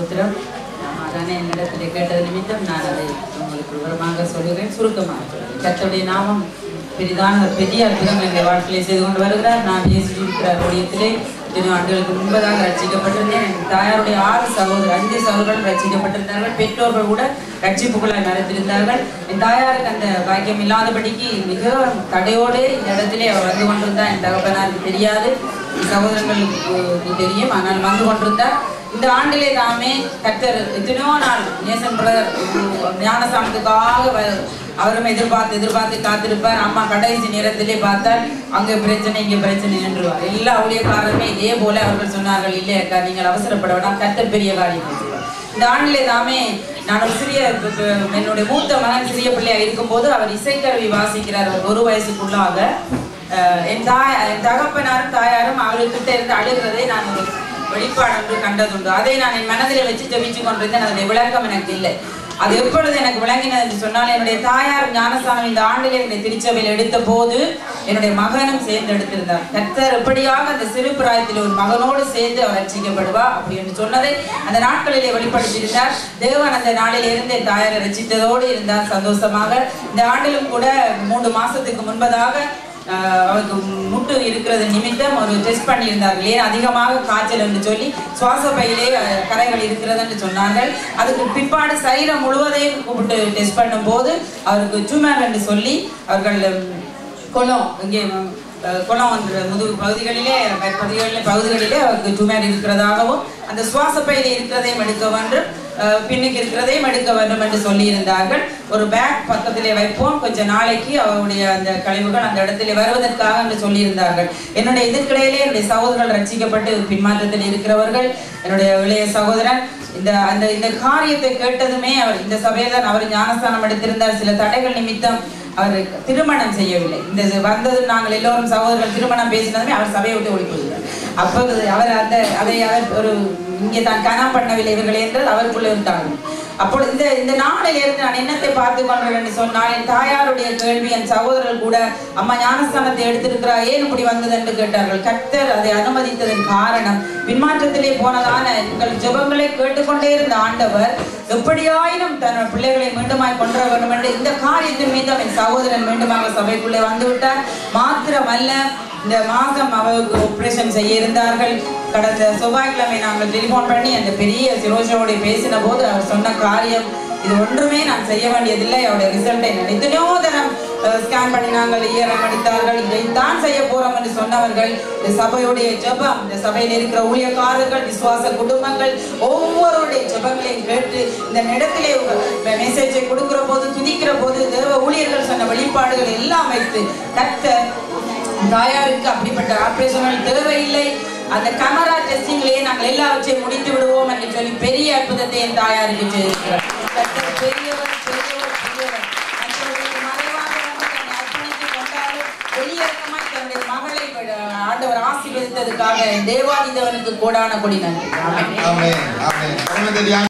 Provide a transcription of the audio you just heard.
ஸ்தோத்திரம் அதானே என்னிடத்தில் கேட்டது நிமித்தம் நான் அதை உங்களுக்கு விவரமாக சொல்கிறேன் சுருக்கமாக சொல்கிறேன் கர்த்தருடைய நாமம் பெரிதான பெரிய அற்புதங்கள் எங்கள் வாழ்க்கையிலே செய்து கொண்டு வருகிறார் நான் இருக்கிற ஊழியத்திலே இத்தனை ஆண்டுகளுக்கு முன்பதாக ரட்சிக்கப்பட்டிருந்தேன் என் தாயாருடைய ஆறு சகோதரர் அஞ்சு சகோதரர்கள் ரட்சிக்கப்பட்டிருந்தார்கள் பெற்றோர்கள் கூட ரட்சிப்புகளாய் மறைத்திருந்தார்கள் என் தாயாருக்கு அந்த பாக்கியம் இல்லாதபடிக்கு மிக தடையோடு இந்த இடத்திலே அவர் வந்து கொண்டிருந்தார் என் தகப்பனாருக்கு தெரியாது என் சகோதரங்களுக்கு தெரியும் ஆனால் வந்து கொண்டிருந்தார் இந்த ஆண்டிலே தாமே கர்த்தர் எத்தனையோ நாள் நேசன் பிரதர் ஞானசானத்துக்காக வ- அவரும் எதிர்பார்த்து எதிர்பார்த்து காத்திருப்பார் அம்மா கடைசி நேரத்திலே பார்த்தால் அங்க பிரச்சனை இங்க பிரச்சனை நின்றுவார் எல்லா ஊழியக்காரருமே இதே போல அவர்கள் சொன்னார்கள் இல்லை அக்கா நீங்கள் அவசரப்பட வேண்டாம் கர்த்தர் பெரிய காரியம் செய்வார்." இந்த ஆண்டிலே தாமே நான் ஒரு சிறிய ப- ப- என்னுடைய மூத்த மகன் சிறிய பிள்ளையா இருக்கும்போது அவர் இசைக்கருவி வாசிக்கிறார் அவர் ஒரு வயசுக்குள்ளாக அஹ், என் தாய் என் தகப்பனாரும் தாயாரும் அவர்கிட்ட இருந்து அழுகிறதை நான் ஒரு வெளிப்பாடு ஒன்று கண்டதுண்டு அதை நான் என் மனதில் வச்சு ஜெபிச்சு கொண்டிருந்தேன் அதனுடைய விளக்கம் எனக்கு இல்லை அது எப்பொழுது எனக்கு விளங்கினது என்று சொன்னால் என்னுடைய தாயார் ஞானஸ்தானம் இந்த ஆண்டிலே என்னுடைய திருச்சபையில் எடுத்த போது என்னுடைய மகனும் சேர்ந்து எடுத்திருந்தார் கர்த்தர் எப்படியாக அந்த சிறு பிராயத்தில் ஒரு மகனோடு சேர்ந்து அவர் ரட்சிக்கப்படுவா அப்படி என்று சொன்னதை அந்த நாட்களிலே வெளிப்படுத்தியிருந்தார் தேவன் அந்த நாளில் இருந்து என் தாயாரை ரட்சித்ததோடு இருந்தார் சந்தோஷமாக இந்த ஆண்டிலும் கூட மூன்று மாசத்துக்கு முன்பதாக ஆஹ் அவருக்கு முட்டு இருக்கிறது நிமித்தம் ஒரு டெஸ்ட் பண்ணியிருந்தார்கள் ஏன் அதிகமாக காய்ச்சல் என்று சொல்லி சுவாச பையிலே அஹ், கரைகள் இருக்கிறது என்று சொன்னார்கள் அதுக்கு பிற்பாடு சரீரம் முழுவதையும் கூப்பிட்டு டெஸ்ட் பண்ணும்போது அவருக்கு டியூமர் என்று சொல்லி அவர்கள் உம், குளம் இங்கே உம், அஹ், குளம் என்ற முதுகு பகுதிகளிலே பகுதிகளிலே பகுதிகளிலே அவருக்கு டியூமர் இருக்கிறதாகவும் அந்த சுவாச பையிலே இருக்கிறதையும் எடுக்க வேண்டும் அஹ், பின்னுக்கு இருக்கிறதையும் எடுக்க வேண்டும் என்று சொல்லியிருந்தார்கள் ஒரு பேக் பக்கத்திலே வைப்போம் கொஞ்ச நாளைக்கு அவருடைய அந்த கழிவுகள் அந்த இடத்திலே வருவதற்காக என்று சொல்லியிருந்தார்கள் என்னுடைய இதற்கிடையிலே என்னுடைய சகோதரர்கள் ரட்சிக்கப்பட்டு பின்மாற்றத்தில் இருக்கிறவர்கள் என்னுடைய இளைய சகோதரன் இந்த அந்த இந்த காரியத்தை கேட்டதுமே அவர் இந்த சபையில் தான் அவர் ஞானஸ்தானம் எடுத்திருந்தார் சில தடைகள் நிமித்தம் அவர் திருமணம் செய்யவில்லை இந்த இது வந்தது நாங்கள் எல்லோரும் சகோதரர்கள் திருமணம் பேசினதுமே அவர் சபையை விட்டு ஓடி போகிறார் அப்போது அவர் அந்த அதை அவர் ஒரு இங்கே தான் கனம் பண்ணவில்லை இவர்கள் என்றால் அவருக்குள்ளே இருந்தார்கள் அப்பொழுது இந்த இந்த நாளில் இருந்து நான் என்னத்தை பார்த்து கொண்டேன் என்று சொன்னால் என் தாயாருடைய கேள்வி என் சகோதரர்கள் கூட அம்மா ஞானஸ்தானத்தை எடுத்திருக்கிறா ஏன் இப்படி வந்தது என்று கேட்டார்கள் கர்த்தர் அதை அனுமதித்ததன் காரணம் பின்மாற்றத்திலே போனதான எங்கள் ஜெபங்களை கேட்டுக்கொண்டே இருந்த ஆண்டவர் எப்படியாயினும் தன் பிள்ளைகளை மீண்டுமாய் கொண்டு வர வேண்டும் என்று இந்த காரியத்தின் மீது அவன் சகோதரன் மீண்டுமாக சபைக்குள்ளே வந்து விட்டார் மாத்திரமல்ல இந்த மாதம் அவருக்கு ஆபரேஷன் செய்ய இருந்தார்கள் கடந்த செவ்வாய்க்கிழமை நாங்கள் டெலிஃபோன் பண்ணி அந்த பெரிய சிரோஷோட பேசின போது அவர் சொன்ன காரியம் இது ஒன்றுமே நான் செய்ய வேண்டியதில்லை அவருடைய ரிசல்ட்டை எத்தனையோ தரம் ஸ்கேன் பண்ணி நாங்கள் ஈரம் அடித்தார்கள் இதைத்தான் செய்ய போறோம் என்று சொன்னவர்கள் இந்த சபையுடைய ஜெபம் இந்த சபையில் இருக்கிற ஊழியக்காரர்கள் விசுவாச குடும்பங்கள் ஒவ்வொருடைய ஜெபங்களையும் கேட்டு இந்த இடத்திலே மெசேஜை கொடுக்கிற போது துதிக்கிற போது தேவ ஊழியர்கள் சொன்ன வெளிப்பாடுகள் எல்லாம் வைத்து கர்த்தர் தாயாருக்கு அப்படிப்பட்ட ஆபரேஷன்கள் தேவையில்லை அந்த கேமரா டெஸ்டிங்லேயே நாங்கள் எல்லாவற்றையும் முடித்து விடுவோம் என்று சொல்லி பெரிய அற்புதத்தை என் தாயாருக்கு செய்திருக்கிறார் கர்த்தர் பெரியவர் பெரியவர் பெரியவர் மற்றவர்களுக்கு மறைவாக வந்து தன்னை அர்ப்பணித்துக் கொண்டாலும் வெளியரங்கமாய் தன்னுடைய மகளை அஹ், ஆண்டவர் ஆசீர்வதித்ததுக்காக தேவாதிதவனுக்கு கோடான கொடி நன்றி ஆமென் ஆமென் ஆமென்